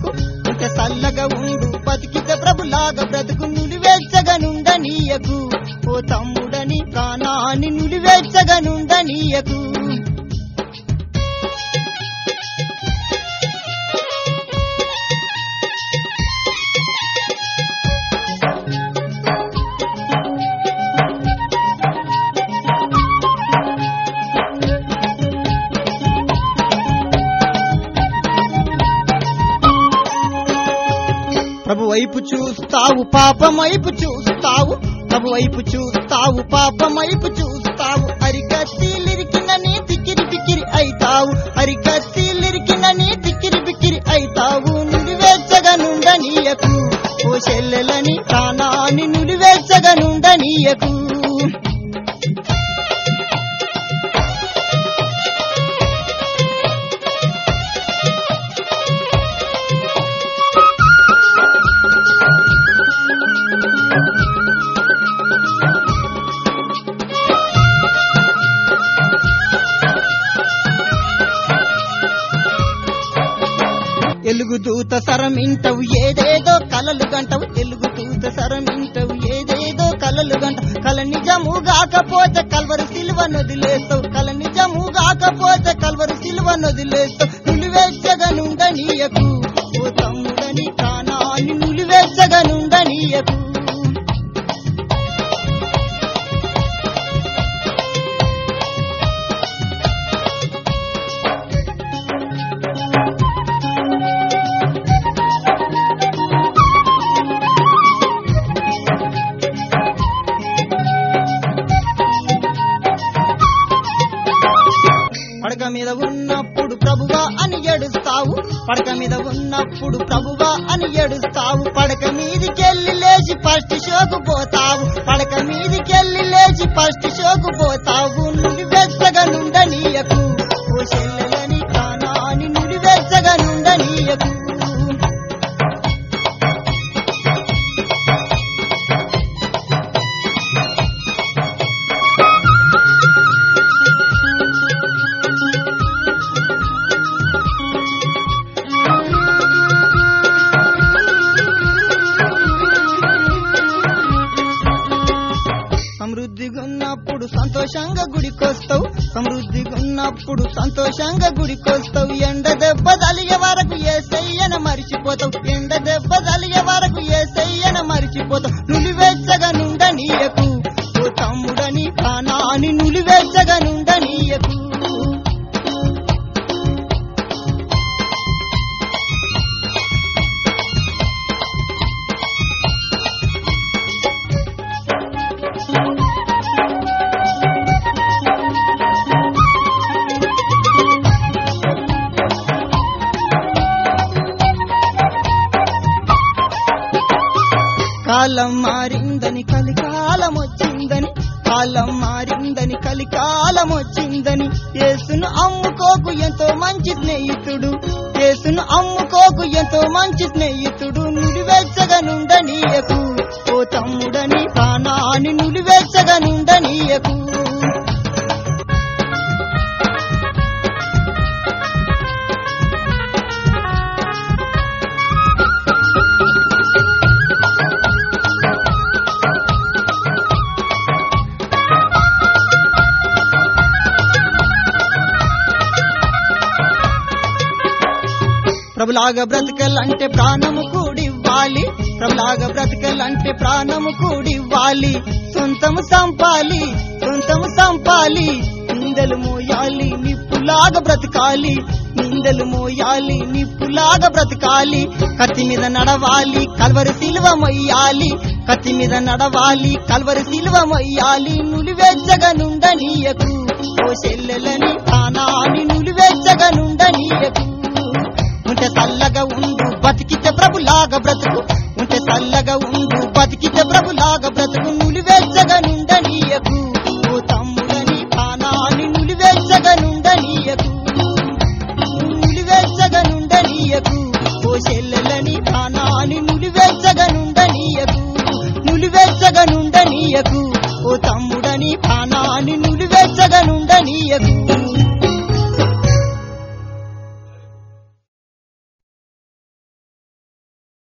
బ్రతుకు ఉంటే సల్లగా ఉండు బతికితే ప్రభులాగా బ్రతుకు నులివేచ్చగనుండనీయకు ఓ తమ్ముడని ప్రాణాన్ని నులివేచ్చగనుండనీయకు ప్రభు వైపు చూస్తావు పాపం వైపు చూస్తావు ప్రభు వైపు చూస్తావు పాపం వైపు చూస్తావు అరికత్తిలిరికిన నీ తిక్కిరి బిక్కిరి అయితావు అరికత్తిలిరికిన నీ తిక్కిరి బిక్కిరి అయితావు నుడివేచ్చగనుండనీయకు ఓ చెల్లెలని ప్రాణాన్ని నుడివేచ్చగనుండనీయకు ఎలుగు దూత సరమింటవు ఏదేదో కలలు గంటవు ఎలుగు దూత సరమింటవు ఏదేదో కలలు గంటవు కల నిజము కాకపోతే కల్వరి సిలువ నొదిలేస్తావు కల నిజము కాకపోతే కల్వరి సిలువ నొదిలేస్తావు నులివేచ్చగనుండనీయకు ఓ తమ్ముడని ప్రాణాన్ని నులివేచ్చగనుండనీయకు పడక మీద ఉన్నప్పుడు ప్రభువా అని ఏడుస్తావు పడక మీద ఉన్నప్పుడు ప్రభువా అని ఏడుస్తావు పడక మీదికెళ్ళి లేచి ఫస్ట్ షోకు పోతావు పడక మీదికెళ్ళి లేచి ఫస్ట్ షోకు పోతావు నుడి వెచ్చగా నుండనీయకు ఓ చెల్లెలని కానాని నుడి వెచ్చగా నుండనీయకు సమృద్ధిగా ఉన్నప్పుడు సంతోషంగా గుడికొస్తావు సమృద్ధిగా ఉన్నప్పుడు సంతోషంగా గుడికొస్తావు ఎండ దెబ్బ తలిగే వరకు ఏసయ్యన మరిచిపోతావు ఎండ దెబ్బ తలిగే వరకు ఏసయ్యన మరిచిపోతావు నులివెచ్చగా నుండనీయకు ఓ తమ్ముడని ప్రాణాన్ని నులివెచ్చగా నుండనీయకు కాలం మారిందని కలికాలం వచ్చిందని కాలం మారిందని కలికాలం వచ్చిందని యేసును అమ్ముకోకు ఎంతో మంచి స్నేహితుడు యేసును అమ్ముకోకు ఎంతో మంచి స్నేహితుడు నుడివెచ్చగనుండనీయకు ఓ తమ్ముడని ప్రాణాన్ని నుడివెచ్చగనుండనీయకు ప్రభులాగా బ్రతకలంటే ప్రాణము కూడివ్వాలి ప్రభులాగా బ్రతకలంటే ప్రాణము కూడివ్వాలి సొంతము సంపాలి సొంతము సంపాలి నిందలు మోయాలి నిప్పులాగా బ్రతకాలి నిందలు మోయాలి నిప్పులాగా బ్రతకాలి కత్తి మీద నడవాలి కల్వరి సిలువ మొయ్యాలి కత్తి మీద నడవాలి కల్వరి సిలువ మొయ్యాలి నులివెచ్చగనుండనీయకు ఓ చెల్లెలని ప్రాణాన్ని నులివెచ్చగనుండనీయకు ఉంటే చల్లగా ఉండు బతికితే ప్రభులాగా బ్రతుకు ఉంటే చల్లగా ఉండు బతికితే